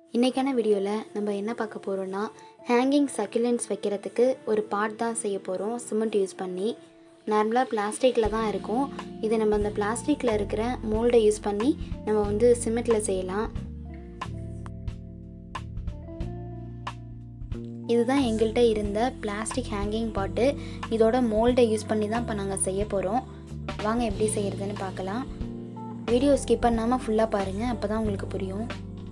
இன்றைக்கான வீடியோவில் நம்ம என்ன பார்க்க போகிறோன்னா ஹேங்கிங் சக்குலன்ஸ் வைக்கிறதுக்கு ஒரு பாட் தான் செய்ய போகிறோம் சிமெண்ட் யூஸ் பண்ணி நார்மலாக பிளாஸ்டிக்கில் தான் இருக்கும் இதை நம்ம அந்த பிளாஸ்டிக்கில் இருக்கிற மோல்டை யூஸ் பண்ணி நம்ம வந்து சிமெண்ட்டில் செய்யலாம் இதுதான் எங்கள்கிட்ட இருந்த பிளாஸ்டிக் ஹேங்கிங் பாட்டு இதோட மோல்டை யூஸ் பண்ணி தான் இப்போ நாங்கள் செய்ய போகிறோம் வாங்க எப்படி செய்கிறதுன்னு பார்க்கலாம் வீடியோ ஸ்கிப் பண்ணாமல் ஃபுல்லாக பாருங்கள் அப்போ தான் உங்களுக்கு புரியும்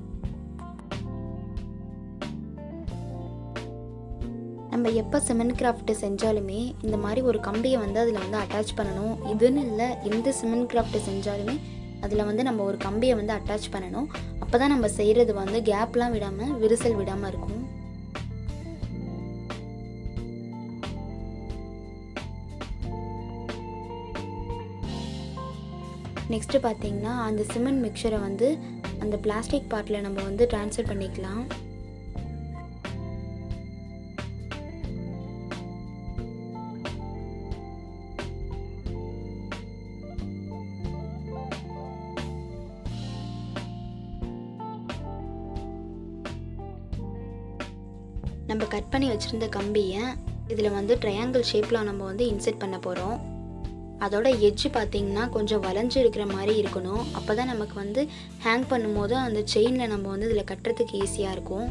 நம்ம எப்போ சிமெண்ட் கிராஃப்ட் செஞ்சாலுமே இந்த மாதிரி ஒரு கம்பியை வந்து அதில் வந்து அட்டாச் பண்ணணும் இதுன்னு இல்லை எந்த சிமெண்ட் கிராஃப்ட் செஞ்சாலுமே அதில் வந்து நம்ம ஒரு கம்பியை வந்து அட்டாச் பண்ணணும் அப்போ தான் நம்ம செய்கிறது வந்து கேப்லாம் விடாமல் விரிசல் விடாமல் இருக்கும் நெக்ஸ்ட்டு பார்த்தீங்கன்னா அந்த சிமெண்ட் மிக்சரை வந்து அந்த பிளாஸ்டிக் பார்ட்டில் நம்ம வந்து ட்ரான்ஸ்ஃபர் பண்ணிக்கலாம் நம்ம கட் பண்ணி வச்சுருந்த கம்பியை இதில் வந்து ட்ரையாங்கிள் ஷேப்பில் நம்ம வந்து இன்செர்ட் பண்ண போகிறோம் அதோட எட்ஜ் பார்த்திங்கன்னா கொஞ்சம் வளைஞ்சு இருக்கிற மாதிரி இருக்கணும் அப்போ தான் நமக்கு வந்து ஹேங் பண்ணும்போது அந்த செயினில் நம்ம வந்து இதில் கட்டுறதுக்கு ஈஸியாக இருக்கும்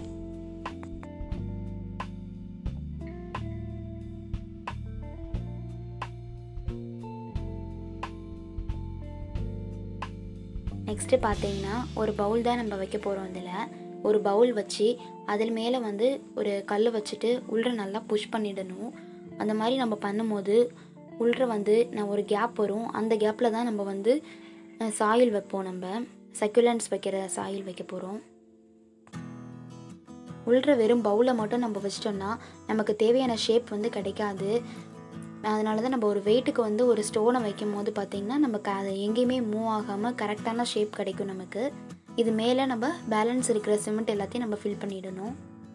நெக்ஸ்ட்டு பார்த்தீங்கன்னா ஒரு பவுல் தான் நம்ம வைக்க போகிறோம் இதில் ஒரு பவுல் வச்சு அதில் மேலே வந்து ஒரு கல் வச்சுட்டு உள்ள நல்லா புஷ் பண்ணிடணும் அந்த மாதிரி நம்ம பண்ணும்போது உள்ள வந்து நான் ஒரு கேப் வரும் அந்த கேப்பில் தான் நம்ம வந்து சாயில் வைப்போம் நம்ம சக்குலன்ஸ் வைக்கிற சாயில் வைக்க போகிறோம் உள்ள வெறும் பவுலில் மட்டும் நம்ம வச்சிட்டோம்னா நமக்கு தேவையான ஷேப் வந்து கிடைக்காது அதனால தான் நம்ம ஒரு வெயிட்டுக்கு வந்து ஒரு ஸ்டோனை வைக்கும் போது பார்த்திங்கன்னா நமக்கு அது எங்கேயுமே மூவ் ஆகாமல் கரெக்டான ஷேப் கிடைக்கும் நமக்கு இது மேலே நம்ம பேலன்ஸ் இருக்கிற சிமெண்ட் எல்லாத்தையும் நம்ம ஃபில் பண்ணிடணும்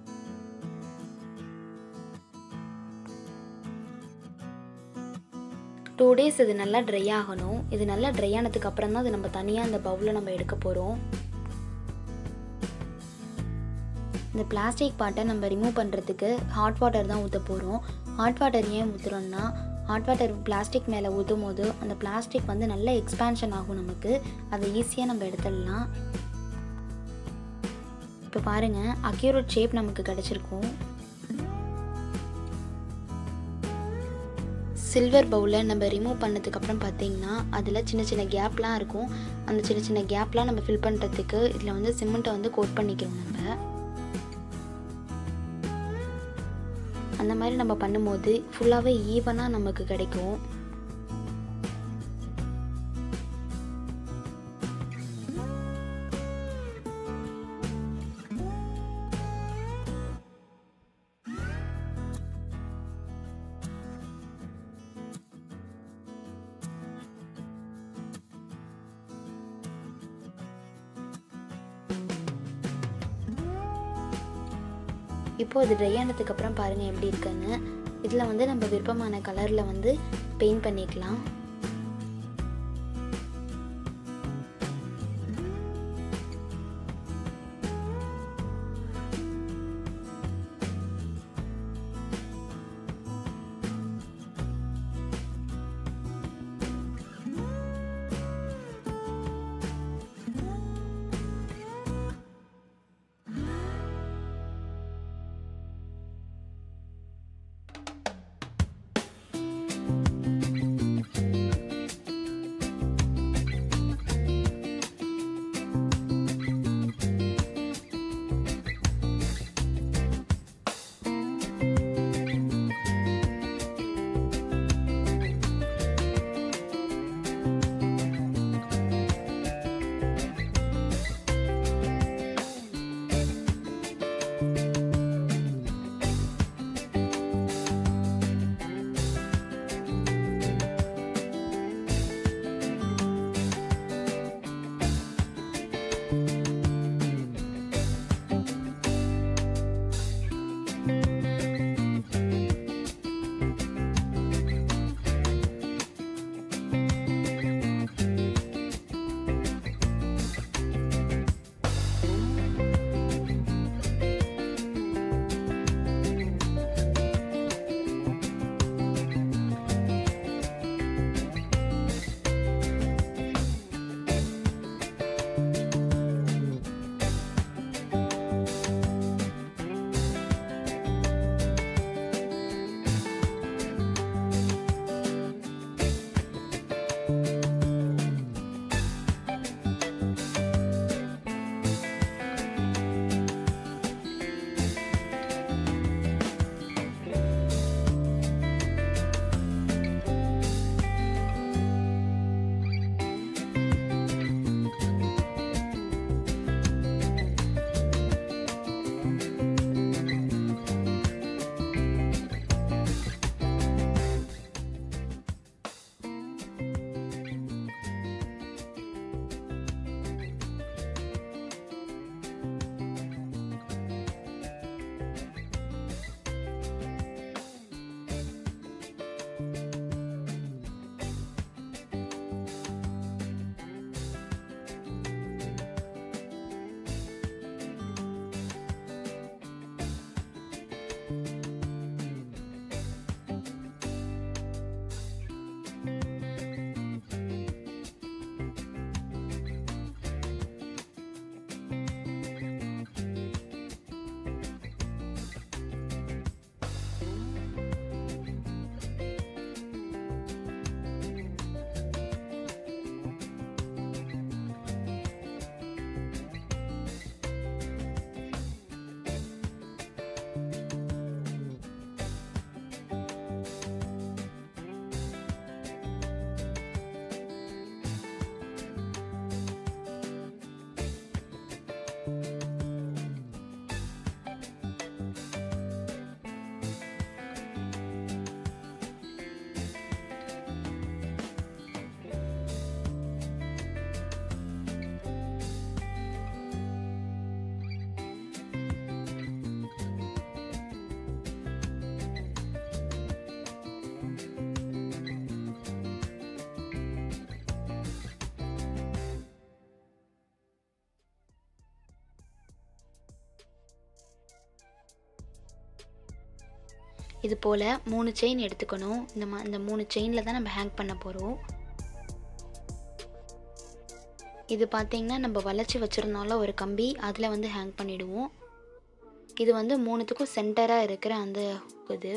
டூ டேஸ் இது நல்லா ட்ரை ஆகணும் இது நல்லா ட்ரை ஆனதுக்கு அப்புறம் தான் அது நம்ம தனியாக இந்த பவுலில் நம்ம எடுக்க போகிறோம் இந்த பிளாஸ்டிக் பாட்டை நம்ம ரிமூவ் பண்ணுறதுக்கு ஹாட் வாட்டர் தான் ஊற்ற போகிறோம் ஹாட் வாட்டர் ஏன் ஊற்றுறோன்னா ஹாட் வாட்டர் பிளாஸ்டிக் மேலே ஊற்றும் போது அந்த பிளாஸ்டிக் வந்து நல்ல எக்ஸ்பேன்ஷன் ஆகும் நமக்கு அதை ஈஸியாக நம்ம எடுத்துடலாம் இப்போ பாருங்கள் அக்யூரேட் ஷேப் நமக்கு கிடச்சிருக்கும் சில்வர் பவுலில் நம்ம ரிமூவ் பண்ணதுக்கப்புறம் பார்த்தீங்கன்னா அதில் சின்ன சின்ன கேப்லாம் இருக்கும் அந்த சின்ன சின்ன கேப்லாம் நம்ம ஃபில் பண்ணுறதுக்கு இதில் வந்து சிமெண்ட்டை வந்து கோட் பண்ணிக்கிறோம் நம்ம அந்த மாதிரி நம்ம பண்ணும்போது ஃபுல்லாகவே ஈவனாக நமக்கு கிடைக்கும் இப்போது இது ட்ரை ஆனதுக்கப்புறம் பாருங்கள் எப்படி இருக்குன்னு இதில் வந்து நம்ம விருப்பமான கலரில் வந்து பெயிண்ட் பண்ணிக்கலாம் இது போல் மூணு செயின் எடுத்துக்கணும் இந்த மா இந்த மூணு செயினில் தான் நம்ம ஹேங் பண்ண போகிறோம் இது பார்த்திங்கன்னா நம்ம வளைச்சி வச்சுருந்தோம்ல ஒரு கம்பி அதில் வந்து ஹேங் பண்ணிவிடுவோம் இது வந்து மூணுத்துக்கும் சென்டராக இருக்கிற அந்த இது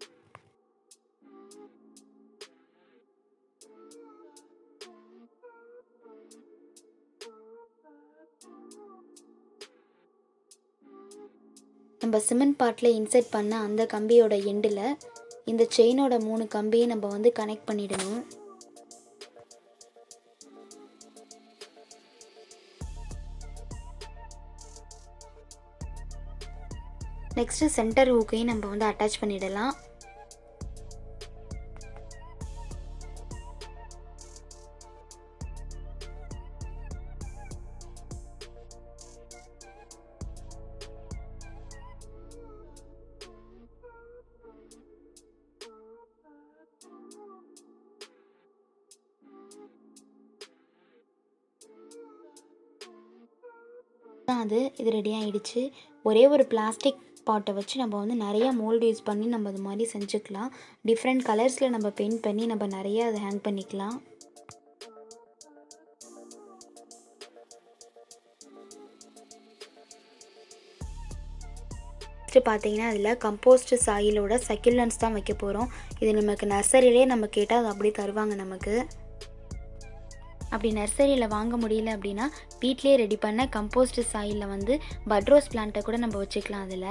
நம்ம சிமெண்ட் பாட்டில் இன்சர்ட் பண்ண அந்த கம்பியோட எண்டில் இந்த செயினோட மூணு கம்பியை நம்ம வந்து கனெக்ட் பண்ணிடணும் நெக்ஸ்ட்டு சென்டர் ஹூக்கையும் நம்ம வந்து அட்டாச் பண்ணிடலாம் தான் அது இது ரெடி ஆகிடுச்சு ஒரே ஒரு பிளாஸ்டிக் பாட்டை வச்சு நம்ம வந்து நிறையா மோல்டு யூஸ் பண்ணி நம்ம அது மாதிரி செஞ்சுக்கலாம் டிஃப்ரெண்ட் கலர்ஸில் நம்ம பெயிண்ட் பண்ணி நம்ம நிறைய அதை ஹேங் பண்ணிக்கலாம் நெக்ஸ்ட்டு பார்த்தீங்கன்னா அதில் கம்போஸ்ட் சாயிலோட சக்கிலன்ஸ் தான் வைக்க போகிறோம் இது நமக்கு நர்சரியிலே நம்ம கேட்டால் அது அப்படியே தருவாங்க நமக்கு அப்படி நர்சரியில் வாங்க முடியல அப்படின்னா வீட்லேயே ரெடி பண்ண கம்போஸ்ட் சாயிலில் வந்து பட்ரோஸ் பிளான்ட்டை கூட நம்ம வச்சுக்கலாம் அதில்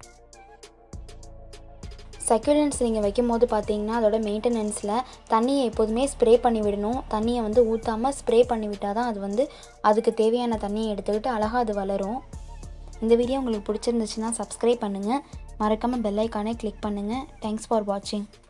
சக்யூலன்ஸ் நீங்கள் வைக்கும் போது பார்த்தீங்கன்னா அதோட மெயின்டெனன்ஸில் தண்ணியை எப்போதுமே ஸ்ப்ரே பண்ணி விடணும் தண்ணியை வந்து ஊற்றாமல் ஸ்ப்ரே பண்ணி விட்டால் தான் அது வந்து அதுக்கு தேவையான தண்ணியை எடுத்துக்கிட்டு அழகாக அது வளரும் இந்த வீடியோ உங்களுக்கு பிடிச்சிருந்துச்சுன்னா சப்ஸ்கிரைப் பண்ணுங்கள் மறக்காமல் பெல் ஐக்கானே கிளிக் பண்ணுங்கள் தேங்க்ஸ் ஃபார் வாட்சிங்